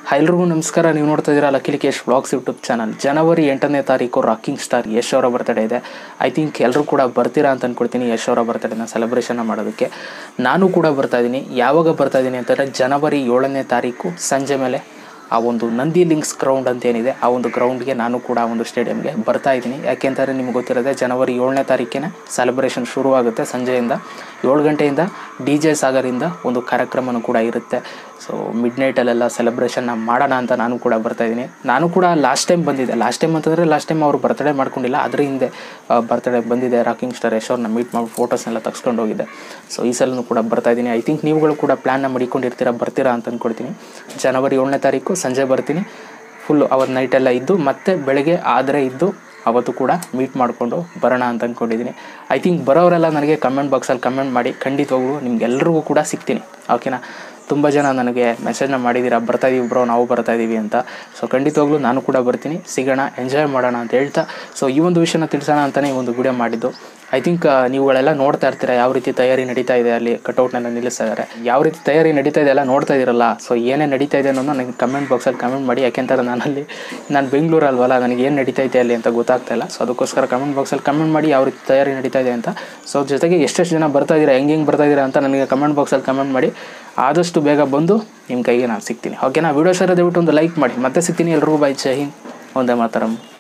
ಎಲ್ರಿಗೂ ನಮಸ್ಕಾರ ನೀವು ನೋಡ್ತಾ ಇದ್ದೀರಾ Lucky Kesh vlogs YouTube channel ಜನವರಿ ಎಂಟನೇ ತಾರೀಕು ರಾಕಿಂಗ್ ಸ್ಟಾರ್ ಯಶ್ ಅವರ ಬರ್ತಡೇ ಇದೆ ಐ ಥಿಂಕ್ ಎಲ್ಲರೂ ಕೂಡ ಬರ್ತೀರಾ ಅಂತ ಅಂದ್ಕೊಳ್ತೀನಿ ಯಶ್ ಅವರ ಬರ್ತಡೇನ ಸೆಲೆಬ್ರೇಷನ್ ಮಾಡೋದಕ್ಕೆ ನಾನು ಕೂಡ ಬರ್ತಾ ಇದ್ದೀನಿ ಯಾವಾಗ ಬರ್ತಾ ಇದ್ದೀನಿ ಅಂತಂದರೆ ಜನವರಿ ಏಳನೇ ತಾರೀಕು ಸಂಜೆ ಮೇಲೆ ಆ ಒಂದು ನಂದಿ ಲಿಂಕ್ಸ್ ಗ್ರೌಂಡ್ ಅಂತ ಏನಿದೆ ಆ ಒಂದು ಗ್ರೌಂಡ್ಗೆ ನಾನು ಕೂಡ ಆ ಒಂದು ಸ್ಟೇಡಿಯಂಗೆ ಬರ್ತಾ ಇದ್ದೀನಿ ಯಾಕೆಂದರೆ ನಿಮ್ಗೆ ಗೊತ್ತಿರೋದೆ ಜನವರಿ ಏಳನೇ ತಾರೀಕಿನ ಸೆಲೆಬ್ರೇಷನ್ ಶುರುವಾಗುತ್ತೆ ಸಂಜೆಯಿಂದ ಏಳು ಗಂಟೆಯಿಂದ ಡಿ ಜೆ ಸಾಗರಿಂದ ಒಂದು ಕಾರ್ಯಕ್ರಮನೂ ಕೂಡ ಇರುತ್ತೆ ಸೊ ಮಿಡ್ ನೈಟಲ್ಲೆಲ್ಲ ಸೆಲೆಬ್ರೇಷನ್ನ ಮಾಡೋಣ ಅಂತ ನಾನು ಕೂಡ ಬರ್ತಾ ಇದ್ದೀನಿ ನಾನು ಕೂಡ ಲಾಸ್ಟ್ ಟೈಮ್ ಬಂದಿದ್ದೆ ಲಾಸ್ಟ್ ಟೈಮ್ ಅಂತಂದರೆ ಲಾಸ್ಟ್ ಟೈಮ್ ಅವರು ಬರ್ತಡೇ ಮಾಡ್ಕೊಂಡಿಲ್ಲ ಅದ್ರ ಹಿಂದೆ ಬರ್ತಡೇ ಬಂದಿದೆ ರಾಕಿಂಗ್ ಸ್ಟಾರ್ ಯಶ್ ಅವ್ರನ್ನ ಮೀಟ್ ಮಾಡಿ ಫೋಟೋಸ್ನೆಲ್ಲ ತೆಗೆಸ್ಕೊಂಡು ಹೋಗಿದ್ದೆ ಸೊ ಈ ಸಲನೂ ಕೂಡ ಬರ್ತಾ ಇದ್ದೀನಿ ಐ ಥಿಂಕ್ ನೀವುಗಳು ಕೂಡ ಪ್ಲ್ಯಾನ್ನ ಮಡಿಕೊಂಡಿರ್ತೀರಾ ಬರ್ತೀರಾ ಅಂತ ಅಂದ್ಕೊಳ್ತೀನಿ ಜನವರಿ ಏಳನೇ ತಾರೀಕು ಸಂಜೆ ಬರ್ತೀನಿ ಫುಲ್ಲು ಅವತ್ತು ನೈಟೆಲ್ಲ ಇದ್ದು ಮತ್ತೆ ಬೆಳಗ್ಗೆ ಆದರೆ ಇದ್ದು ಅವತ್ತು ಕೂಡ ಮೀಟ್ ಮಾಡಿಕೊಂಡು ಬರೋಣ ಅಂತ ಅಂದ್ಕೊಂಡಿದ್ದೀನಿ ಐ ಥಿಂಕ್ ಬರೋರೆಲ್ಲ ನನಗೆ ಕಮೆಂಟ್ ಬಾಕ್ಸಲ್ಲಿ ಕಮೆಂಟ್ ಮಾಡಿ ಖಂಡಿತವಾಗ್ಲೂ ನಿಮ್ಗೆಲ್ರಿಗೂ ಕೂಡ ಸಿಗ್ತೀನಿ ಓಕೆನಾ ತುಂಬ ಜನ ನನಗೆ ಮೆಸೇಜ್ನ ಮಾಡಿದ್ದೀರಾ ಬರ್ತಾ ಇದೀವಿ ಬ್ರೋ ನಾವು ಬರ್ತಾ ಇದ್ದೀವಿ ಅಂತ ಸೊ ಖಂಡಿತವಾಗ್ಲೂ ನಾನು ಕೂಡ ಬರ್ತೀನಿ ಸಿಗೋಣ ಎಂಜಾಯ್ ಮಾಡೋಣ ಅಂತ ಹೇಳ್ತಾ ಸೊ ಈ ಒಂದು ವಿಷಯನ ತಿಳಿಸೋಣ ಅಂತಲೇ ಈ ಒಂದು ವಿಡಿಯೋ ಮಾಡಿದ್ದು ಐ ಥಿಂಕ್ ನೀವುಗಳೆಲ್ಲ ನೋಡ್ತಾ ಇರ್ತೀರಾ ಯಾವ ರೀತಿ ತಯಾರಿ ನಡೀತಾ ಇದೆ ಅಲ್ಲಿ ಕಟೌಟ್ನೆಲ್ಲ ನಿಲ್ಲಿಸ್ತಾ ಇದ್ದಾರೆ ಯಾವ ರೀತಿ ತಯಾರಿ ನಡೀತಾ ಇದೆ ಎಲ್ಲ ನೋಡ್ತಾ ಇದ್ದೀರಲ್ಲ ಸೊ ಏನೇ ನಡೀತಾ ಇದೆ ಅನ್ನೋದು ನನಗೆ ಕಮೆಂಟ್ ಬಾಕ್ಸಲ್ಲಿ ಕಮೆಂಟ್ ಮಾಡಿ ಯಾಕೆಂತಾರೆ ನಾನಲ್ಲಿ ನಾನು ಬೆಂಗಳೂರು ಅಲ್ವಲ್ಲ ನನಗೆ ಏನು ನಡೀತಾ ಇದೆ ಅಲ್ಲಿ ಅಂತ ಗೊತ್ತಾಗ್ತಾ ಇಲ್ಲ ಸೊ ಅದಕ್ಕೋಸ್ಕರ ಕಮೆಂಟ್ ಬಾಕ್ಸಲ್ಲಿ ಕಮೆಂಟ್ ಮಾಡಿ ಯಾವ ರೀತಿ ತಯಾರಿ ನಡೀತಾ ಇದೆ ಅಂತ ಸೊ ಜೊತೆಗೆ ಎಷ್ಟೆಷ್ಟು ಜನ ಬರ್ತಾ ಇದ್ದೀರಾ ಹೆಂಗೆ ಹೆಂಗೆ ಬರ್ತಾ ಇದ್ದೀರಾ ಅಂತ ನನಗೆ ಕಮೆಂಟ್ ಬಾಕ್ಸಲ್ಲಿ ಕಮೆಂಟ್ ಮಾಡಿ ಆದಷ್ಟು ಬೇಗ ಬಂದು ನಿಮ್ಮ ಕೈಗೆ ನಾನು ಸಿಗ್ತೀನಿ ಓಕೆನಾ ವಿಡಿಯೋ ಸರ್ ದಯವಿಟ್ಟು ಒಂದು ಲೈಕ್ ಮಾಡಿ ಮತ್ತೆ ಸಿಗ್ತೀನಿ ಎಲ್ರಿಗೂ ಬೈ ಜೈ ಹಿಂದ್ ಒಂದೇ ಮಾತರಂ